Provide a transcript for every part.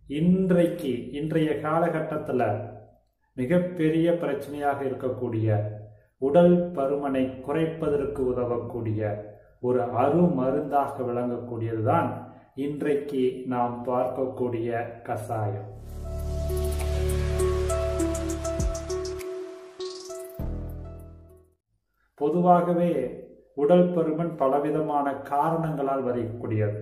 இன்றைக்கு இன்றைய காலகட்டத்தில் மிகப்பெரிய பிரச்சனையாக இருக்கக்கூடிய உடல் பருமனை குறைப்பதற்கு உதவக்கூடிய ஒரு அருமருந்தாக விளங்கக்கூடியதுதான் இன்றைக்கு நாம் பார்க்கக்கூடிய கசாயம் பொதுவாகவே உடல் பருமன் பலவிதமான காரணங்களால் வரக்கூடியது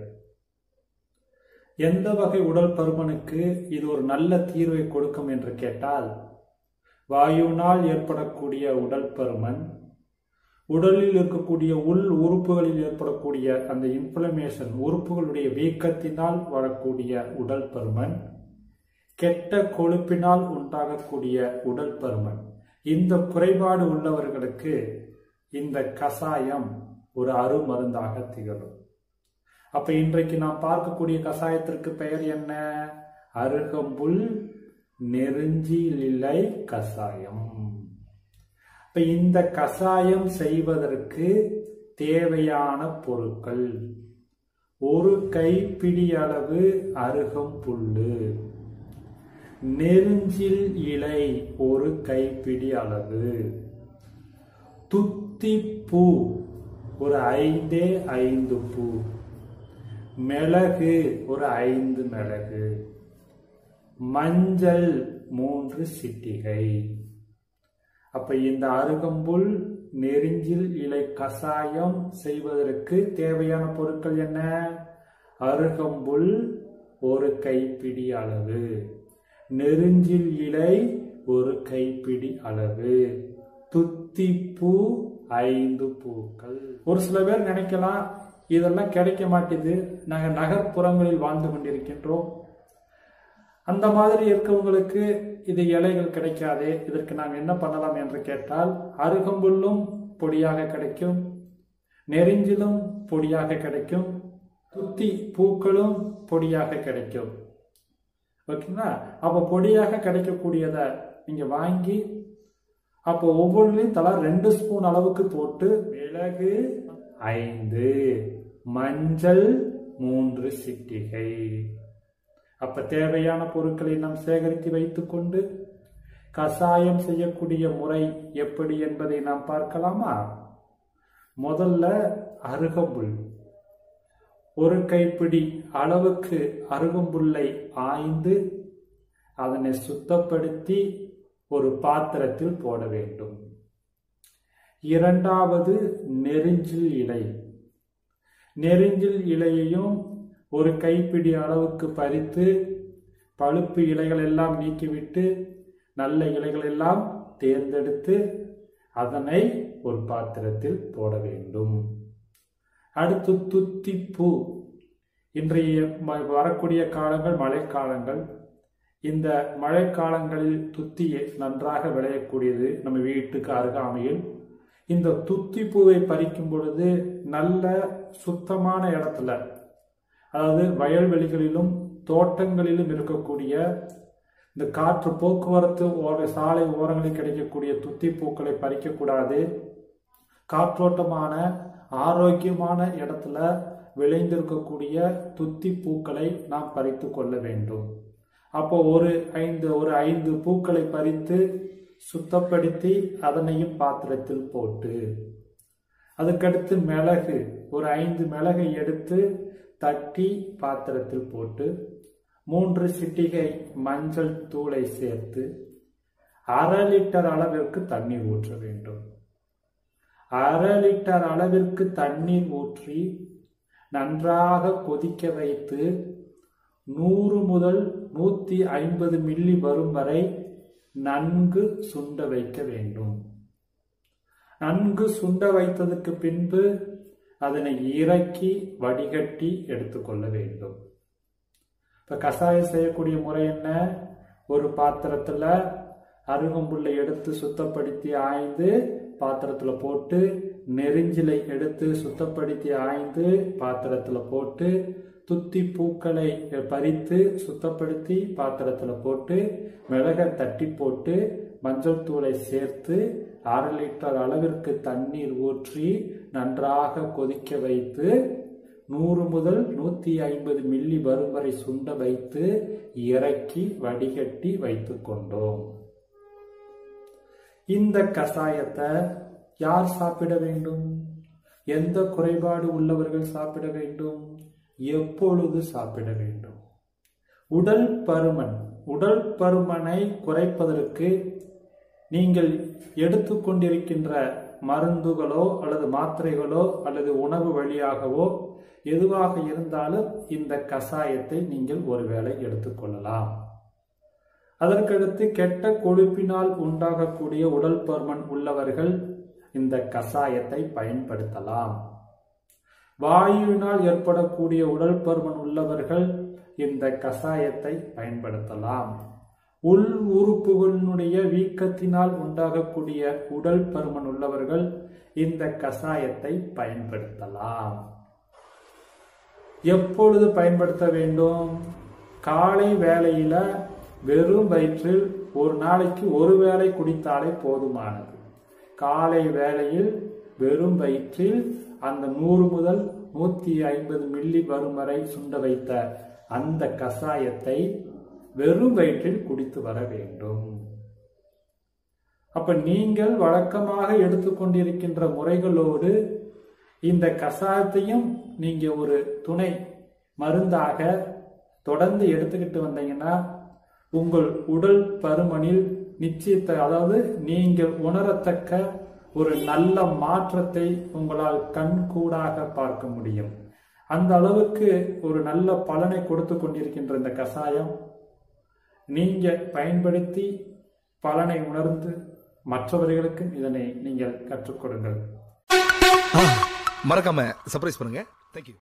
எந்த வகை உடல் பருமனுக்கு இது ஒரு நல்ல தீர்வை கொடுக்கும் என்று கேட்டால் வாயுவினால் ஏற்படக்கூடிய உடல் பருமன் உடலில் இருக்கக்கூடிய உள் உறுப்புகளில் ஏற்படக்கூடிய அந்த இன்ஃப்ளமேஷன் உறுப்புகளுடைய வீக்கத்தினால் வரக்கூடிய உடல் பருமன் கெட்ட கொழுப்பினால் உண்டாகக்கூடிய உடல் பருமன் இந்த குறைபாடு உள்ளவர்களுக்கு இந்த கசாயம் ஒரு அருமருந்தாக திகழும் அப்ப இன்றைக்கு நாம் பார்க்கக்கூடிய கசாயத்திற்கு பெயர் என்ன அருகம்புல் நெருஞ்சிலிலை கசாயம் இப்ப இந்த கசாயம் செய்வதற்கு தேவையான பொருட்கள் ஒரு கைப்பிடி அளவு அருகம்புல்லு நெருஞ்சில் இலை ஒரு கைப்பிடி அளவு துத்திப்பூ ஒரு ஐந்தே ஐந்து பூ மிளகு ஒரு ஐந்து மிளகு மஞ்சள் மூன்று சிட்டிகை அப்ப இந்த அருகம்புல் நெருஞ்சில் இலை கசாயம் செய்வதற்கு தேவையான பொருட்கள் என்ன அருகம்புல் ஒரு கைப்பிடி அளவு நெருஞ்சில் இலை ஒரு கைப்பிடி அளவு துத்திப்பூ ஐந்து பூக்கள் ஒரு சில பேர் நினைக்கலாம் இதெல்லாம் கிடைக்க மாட்டேது நாங்கள் நகர்ப்புறங்களில் வாழ்ந்து கொண்டிருக்கின்றோம் அந்த மாதிரி இருக்கவங்களுக்கு இது இலைகள் கிடைக்காதே இதற்கு நாம் என்ன பண்ணலாம் என்று கேட்டால் அருகம்புல்லும் பொடியாக கிடைக்கும் நெறிஞ்சிலும் பொடியாக கிடைக்கும் துத்தி பூக்களும் பொடியாக கிடைக்கும் ஓகேங்களா அப்போ பொடியாக கிடைக்கக்கூடியதை நீங்கள் வாங்கி அப்போ ஒவ்வொன்றிலையும் தலா ரெண்டு ஸ்பூன் அளவுக்கு போட்டு மிளகு ஐந்து மஞ்சள் மூன்று சிட்டிகை அப்ப தேவையான பொருட்களை நாம் சேகரித்து வைத்துக்கொண்டு கசாயம் செய்யக்கூடிய முறை எப்படி என்பதை நாம் பார்க்கலாமா முதல்ல அருகம்புல் ஒரு கைப்பிடி அளவுக்கு அருகம்புல்லை ஆய்ந்து அதனை சுத்தப்படுத்தி ஒரு பாத்திரத்தில் போட வேண்டும் இரண்டாவது நெருஞ்சில் இலை நெருஞ்சில் இலையையும் ஒரு கைப்பிடி அளவுக்கு பறித்து பழுப்பு இலைகள் எல்லாம் நீக்கிவிட்டு நல்ல இலைகள் எல்லாம் தேர்ந்தெடுத்து அதனை ஒரு பாத்திரத்தில் போட வேண்டும் அடுத்து துத்திப்பூ இன்றைய வரக்கூடிய காலங்கள் மழைக்காலங்கள் இந்த மழைக்காலங்களில் துத்தி நன்றாக விளையக்கூடியது நம்ம வீட்டுக்கு அருகாமையில் இந்த துத்தி பூவை பறிக்கும் பொழுது நல்ல சுத்தமான இடத்துல அதாவது வயல்வெளிகளிலும் தோட்டங்களிலும் இருக்கக்கூடிய இந்த காற்று போக்குவரத்து ஓர சாலை ஓரங்களில் கிடைக்கக்கூடிய துத்தி பூக்களை பறிக்கக்கூடாது காற்றோட்டமான ஆரோக்கியமான இடத்துல விளைந்திருக்கக்கூடிய துத்தி பூக்களை நாம் பறித்து கொள்ள வேண்டும் அப்போ ஒரு ஐந்து ஒரு ஐந்து பூக்களை பறித்து சுத்தப்படுத்தி அதனையும் பாத்திரத்தில் போட்டு அதுக்கடுத்து மிளகு ஒரு ஐந்து மிளகை எடுத்து தட்டி பாத்திரத்தில் போட்டு மூன்று சிட்டிகை மஞ்சள் தூளை சேர்த்து அரை லிட்டர் அளவிற்கு தண்ணீர் ஊற்ற வேண்டும் அரை லிட்டர் அளவிற்கு தண்ணீர் ஊற்றி நன்றாக கொதிக்க வைத்து நூறு முதல் நூற்றி ஐம்பது மில்லி வரும் வரை நன்கு சுண்ட வைக்க வேண்டும் நன்கு சுண்ட வைத்ததுக்கு பின்பு அதனை இறக்கி வடிகட்டி எடுத்துக்கொள்ள வேண்டும் இப்ப கஷாயம் செய்யக்கூடிய முறை என்ன ஒரு பாத்திரத்துல அருகம்புல்லை எடுத்து சுத்தப்படுத்தி ஆய்ந்து பாத்திரத்துல போட்டு நெருஞ்சிலை எடுத்து சுத்தப்படுத்தி ஆய்ந்து பாத்திரத்துல போட்டு துத்தி பூக்களை பறித்து சுத்தப்படுத்தி பாத்திரத்துல போட்டு மிளகை தட்டி போட்டு மஞ்சள் தூளை சேர்த்து அரை லிட்டர் அளவிற்கு தண்ணீர் ஊற்றி நன்றாக கொதிக்க வைத்து நூறு முதல் நூத்தி ஐம்பது மில்லி வரும் வரை சுண்ட வைத்து இறக்கி வடிகட்டி வைத்துக் கொண்டோம் இந்த கஷாயத்தை யார் சாப்பிட வேண்டும் எந்த குறைபாடு உள்ளவர்கள் சாப்பிட வேண்டும் எப்பொழுது சாப்பிட வேண்டும் உடல் பருமன் உடல் பருமனை குறைப்பதற்கு நீங்கள் எடுத்துக்கொண்டிருக்கின்ற மருந்துகளோ அல்லது மாத்திரைகளோ அல்லது உணவு வழியாகவோ எதுவாக இருந்தாலும் இந்த கஷாயத்தை நீங்கள் ஒருவேளை எடுத்துக்கொள்ளலாம் அதற்கடுத்து கெட்ட கொழுப்பினால் உண்டாகக்கூடிய உடல் பருமன் உள்ளவர்கள் இந்த கஷாயத்தை பயன்படுத்தலாம் வாயுவினால் ஏற்படக்கூடிய உடல் பருமன் உள்ளவர்கள் இந்த கஷாயத்தை பயன்படுத்தலாம் உள் உறுப்புகளினுடைய வீக்கத்தினால் உண்டாகக்கூடிய உடல் பருமன் உள்ளவர்கள் இந்த கஷாயத்தை பயன்படுத்தலாம் எப்பொழுது பயன்படுத்த வேண்டும் காலை வேளையில வெறும் வயிற்றில் ஒரு நாளைக்கு ஒரு வேளை குடித்தாலே போதுமானது காலை வேளையில் வெறும் வயிற்றில் அந்த நூறு முதல் நூத்தி ஐம்பது மில்லி வரும் வரை சுண்ட வைத்த அந்த கஷாயத்தை வெறும் வயிற்றில் குடித்து வர வேண்டும் அப்ப நீங்கள் வழக்கமாக எடுத்துக்கொண்டிருக்கின்ற முறைகளோடு இந்த கஷாயத்தையும் நீங்க ஒரு துணை மருந்தாக தொடர்ந்து எடுத்துக்கிட்டு வந்தீங்கன்னா உங்கள் உடல் பருமனில் நிச்சயத்தை அதாவது நீங்கள் உணரத்தக்க ஒரு நல்ல மாற்றத்தை உங்களால் கண்கூடாக பார்க்க முடியும் அந்த அளவுக்கு ஒரு நல்ல பலனை கொடுத்து கொண்டிருக்கின்ற இந்த கஷாயம் நீங்க பயன்படுத்தி பலனை உணர்ந்து மற்றவர்களுக்கும் இதனை நீங்கள் கற்றுக் கொடுங்கள் மறக்காம சர்ப்ரைஸ் பண்ணுங்க தேங்க்யூ